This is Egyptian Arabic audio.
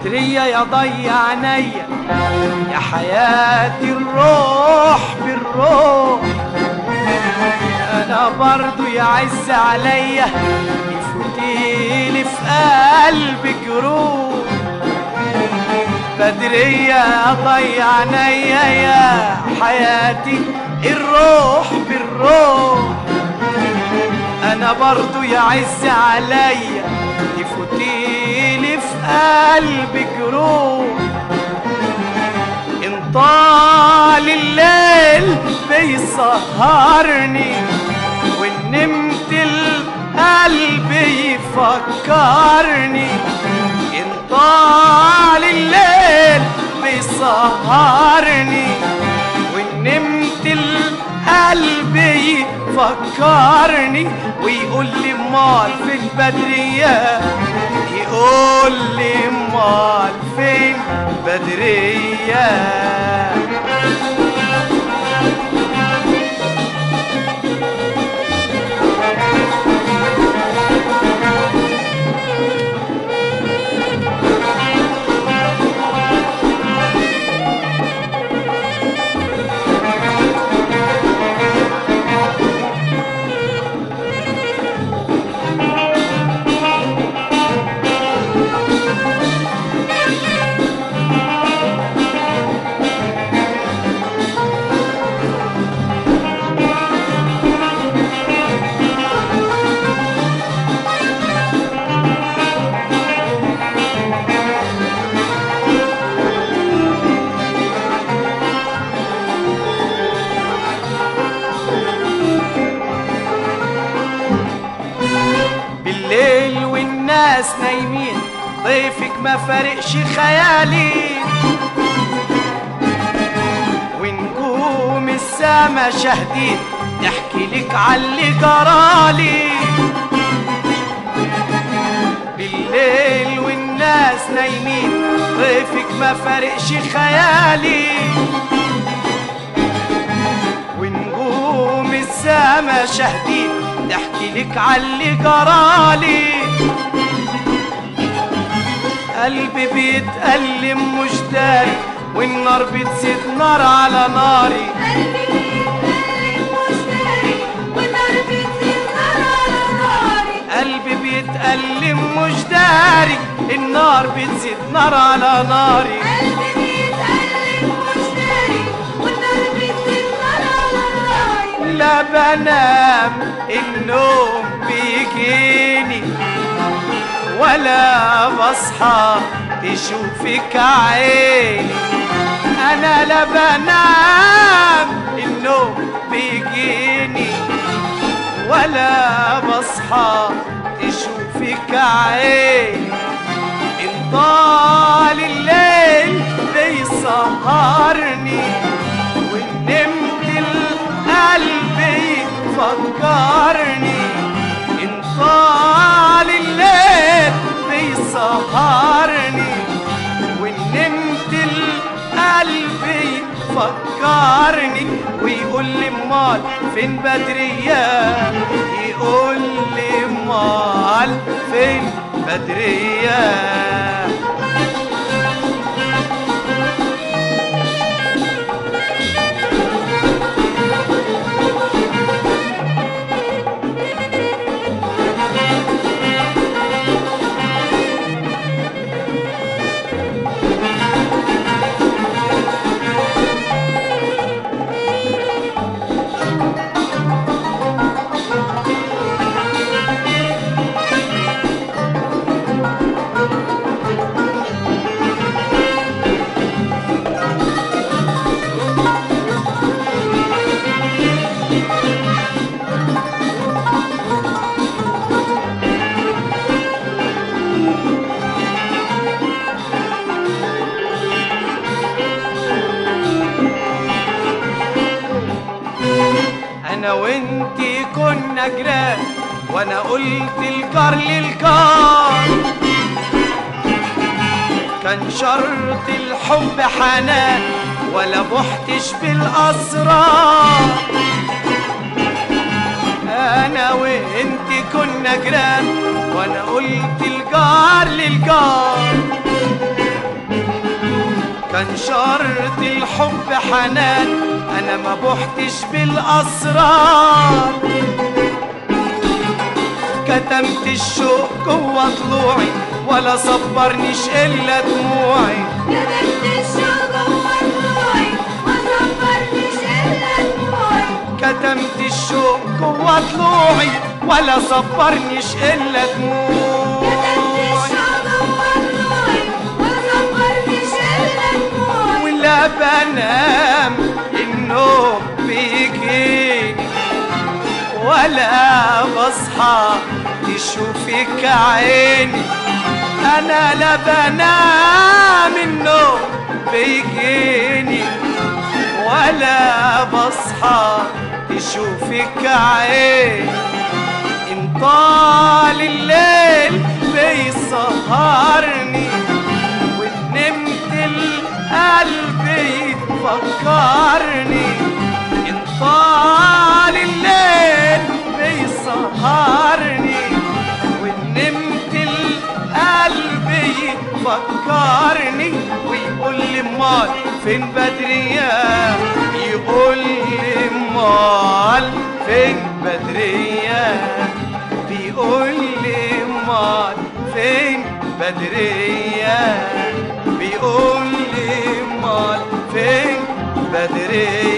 بدرية يا ضي عينيا يا حياتي الروح بالروح انا برضو يعز عليا يفوتيلي في قلبي جروح بدرية ضي عينيا يا حياتي الروح بالروح انا برضو يعز عليا تفوتيلي في قلبي جروح ان طال الليل بيسهرني وان نمت القلب يفكرني ان طال الليل بيسهرني وان نمت القلب يفكرني ويقول لي مال في البدرية يقول لي مال فين بدرية بالليل والناس نايمين ضيفك ما فارقش خيالي ونجوم السما شاهدين تحكي لك عاللي جرالي بالليل والناس نايمين ضيفك ما فارقش خيالي ونجوم السما شاهدين تحكي لك عاللي جرالي قلبي بيتألم مش داري والنار بتزيد نار على ناري قلبي بيتألم مش داري النار بتزيد نار على ناري لا بنام النوم بيجيني ولا بصحى تشوفك عيني انا لا بنام النوم بيجيني ولا بصحى تشوفك عيني ان طال الليل بيسهرني وان نمت القلب يفكرني ان طال الليل بيسهرني وان نمت القلب يفكرني ويقول لي امال فين بدرية يقول لي امال فين بدرية انا وانتي كنا جيران وانا قلت الجار للجار كان شرط الحب حنان ولا بحتش بالاسرار انا وانتي كنا جيران وانا قلت الجار للجار شرط الحب حنان انا ما بحتش بالاسرار كتمت الشوق جوا ضلوعي ولا صبرنيش الا دموعي كتبت الشوق جوا ضلوعي ما صبرنيش إلا دموعي كتمت الشوق جوا ضلوعي ولا صبرنيش الا كتبت دموعي الشوق جوا ضلوعي ما صبرنيش إلا دموعي ولا بنام النوم بيجيني ولا بصحى تشوفك عيني انا لا بنام النوم بيجيني ولا بصحى تشوفك عيني ان طال الليل بيسهرني ونمت القلب يفكرني ان طال الليل بيسهرني ونمت القلب يفكرني ويقول لي مال فين بدرية يقول لي مال فين بدرية بيقول لي مال فين بدرية بيقول لي مال فين بدرية